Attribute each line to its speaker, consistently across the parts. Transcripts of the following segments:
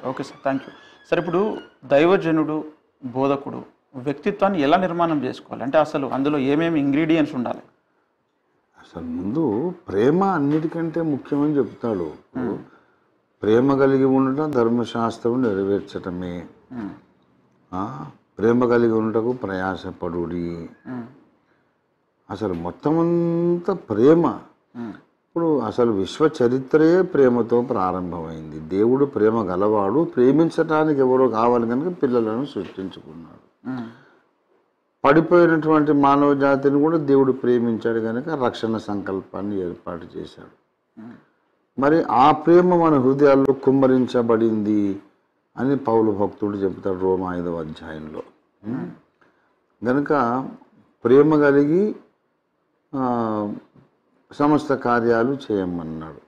Speaker 1: Okay sir thank you sir ఇప్పుడు దైవజనుడు బోధకుడు వ్యక్తిత్వాన్ని ఎలా నిర్మాణం చేసుకోవాలి అంటే అసలు అందులో ఏమేమి ఇంగ్రీడియంట్స్ ఉండాలి
Speaker 2: అసలు ముందు ప్రేమ అన్నిటికంటే ముఖ్యమని చెప్తాడు ప్రేమ కలిగి ఉండటం ధర్మశాస్త్రం నెరవేర్చటమే
Speaker 1: మ్మ్.
Speaker 2: ఆ, ప్రేమ కలిగి ఉండటకు ప్రయాసపడుడి
Speaker 1: మ్మ్.
Speaker 2: అసలు మొత్తం అంతా ప్రేమ
Speaker 1: మ్మ్.
Speaker 2: ఇప్పుడు అసలు విశ్వ చరిత్రయే ప్రేమతో ప్రారంభమైంది దేవుడు ప్రేమ గలవాడు ప్రేమించటానికి ఎవరో కావాలి కనుక పిల్లలను సృష్టించుకున్నాడు
Speaker 1: మ్మ్.
Speaker 2: పడిపోయినటువంటి మానవ జాతిని కూడా దేవుడు ప్రేమించాడు కనుక రక్షణ సంకల్పాన్ని ఏర్పాటు చేశాడు మరి ఆ ప్రేమ మన హృదయాల్లో కుమ్మరించబడింది అని పౌలు భక్తుడు చెప్తాడు రోమా ఐదవ అధ్యాయంలో కనుక ప్రేమ కలిగి ఆ, సమస్త కార్యాలు చేయమన్నాడు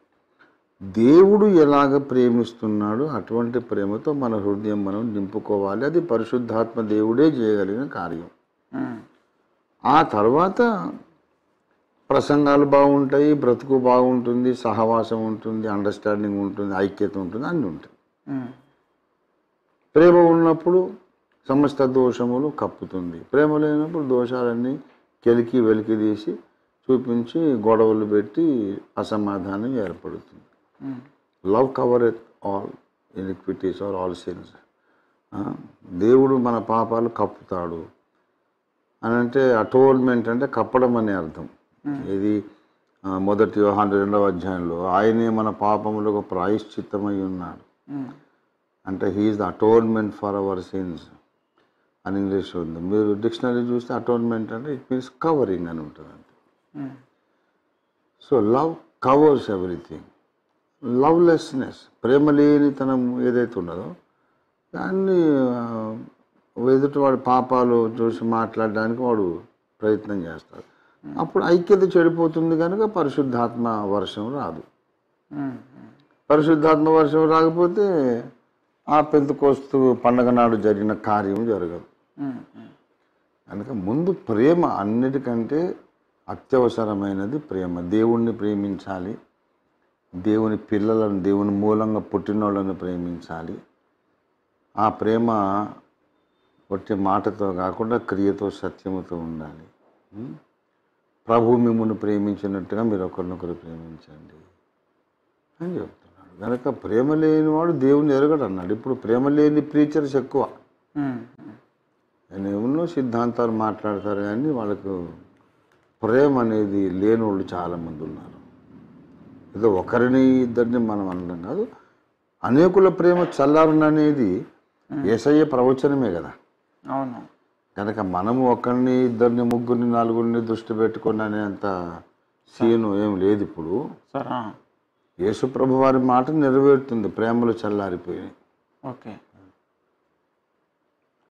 Speaker 2: దేవుడు ఎలాగ ప్రేమిస్తున్నాడో అటువంటి ప్రేమతో మన హృదయం మనం నింపుకోవాలి అది పరిశుద్ధాత్మ దేవుడే చేయగలిగిన కార్యం
Speaker 1: మ్మ్.
Speaker 2: ఆ తర్వాత ప్రసంగాలు బాగుంటాయి బ్రతుకు బాగుంటుంది సహవాసం ఉంటుంది అండర్స్టాండింగ్ ఉంటుంది ఐక్యత ఉంటుంది అన్నీ ఉంటాయి
Speaker 1: మ్మ్.
Speaker 2: ప్రేమ ఉన్నప్పుడు సమస్త దోషములు కప్పుతుంది ప్రేమ లేనప్పుడు దోషాలన్నీ కెలికి వెలికి తీసి చూపించి గొడవలు పెట్టి అసమాధానం ఏర్పడుతుంది
Speaker 1: hmm.
Speaker 2: Love cover all iniquities or all sins దేవుడు మన పాపాలు కప్పుతాడు అని అంటే అటోల్మెంట్ అంటే కప్పడం అనే అర్థం ఇది ఆ, మొదటి యోహాను రెండవ అధ్యాయంలో ఆయనే మన పాపములకు ప్రాయశ్చిత్తమై ఉన్నాడు
Speaker 1: మ్మ్.
Speaker 2: అంటే he's the atonement for our sins అని ఇంగ్లీష్ ఉంది మీరు డిక్షనరీ చూస్తే అటోన్మెంట్ అంటే ఇట్ మీన్స్ కవరింగ్ అని ఉంటుంది అంతే
Speaker 1: hmm.
Speaker 2: So love covers everything lovelessness ప్రేమ లేనితనం ఏదైతే ఉన్నదో దాన్ని ఆ, ఎదుటి వాడి పాపాలు చూసి మాట్లాడడానికి వాడు ప్రయత్నం చేస్తాడు అప్పుడు ఐక్యత చెడిపోతుంది కనుక పరిశుద్ధాత్మ వర్షం రాదు
Speaker 1: మ్మ్.
Speaker 2: పరిశుద్ధాత్మ వర్షం రాకపోతే ఆ పెంతకోస్తు పండగ నాడు జరిగిన కార్యం జరగదు
Speaker 1: మ్మ్. మ్మ్.
Speaker 2: కనుక ముందు ప్రేమ అన్నిటికంటే అత్యవసరమైనది ప్రేమ దేవుణ్ణి ప్రేమించాలి దేవుని పిల్లలను దేవుని మూలంగా పుట్టినోళ్ళను ప్రేమించాలి ఆ ప్రేమ ఒట్టి మాటతో కాకుండా క్రియతో సత్యముతో ఉండాలి ఉం? ప్రభు మిమ్మల్ని ప్రేమించినట్టుగా మీరు ఒకరినొకరు ప్రేమించండి అని చెప్తున్నాడు కనుక ప్రేమ లేనివాడు దేవుని ఎరగడు అన్నాడు ఇప్పుడు ప్రేమ లేని ప్రీచర్స్ ఎక్కువ
Speaker 1: మ్మ్.
Speaker 2: ఆయన ఎన్నో సిద్ధాంతాలు మాట్లాడతారు కానీ వాళ్ళకు ప్రేమ అనేది లేని వాళ్ళు చాలామంది ఉన్నారు ఏదో ఒకరిని ఇద్దరిని మనం అనడం కాదు అనేకుల ప్రేమ చల్లారననేది ఏసయ్య ప్రవచనమే కదా
Speaker 1: అవును
Speaker 2: కనుక మనము ఒకరిని ఇద్దరిని ముగ్గురిని నలుగురిని దృష్టి పెట్టుకుని అనేంత సీను ఏం లేదు ఇప్పుడు
Speaker 1: సార్ ఆ.
Speaker 2: యేసుప్రభు వారి మాట నెరవేరుతుంది ప్రేమలు చల్లారిపోయినాయి
Speaker 1: ఓకే